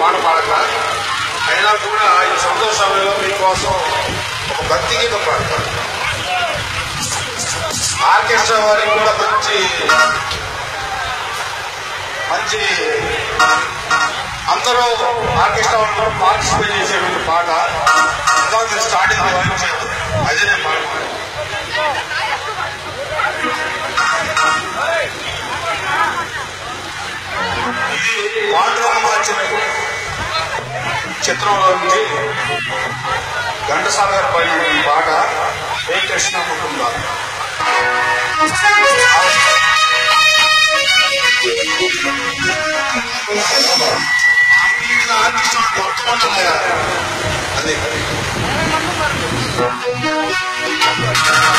పాట పాడక అయినా కూడా ఈ సంతోష సమయంలో మీకోసం ఒక భక్తి గీతం పాడతాను ఆర్కెస్ట్రా వారికి కూడా మంచి మంచి అందరూ ఆర్కెస్ట్రా వాళ్ళు కూడా పార్టిసిపేట్ చేసేటువంటి పాట ఇందాక స్టార్టింగ్ వాయించాను అదే నేను పాడుతున్నాను ఇది పాండురంగ వచ్చిన చిత్రంలో నుంచి ఘంటసాల గారు పైన ఈ పాట ఏ కృష్ణ ముకుంద ఆర్టిస్ట్ మొత్తం ఉన్నాయి కదా. అది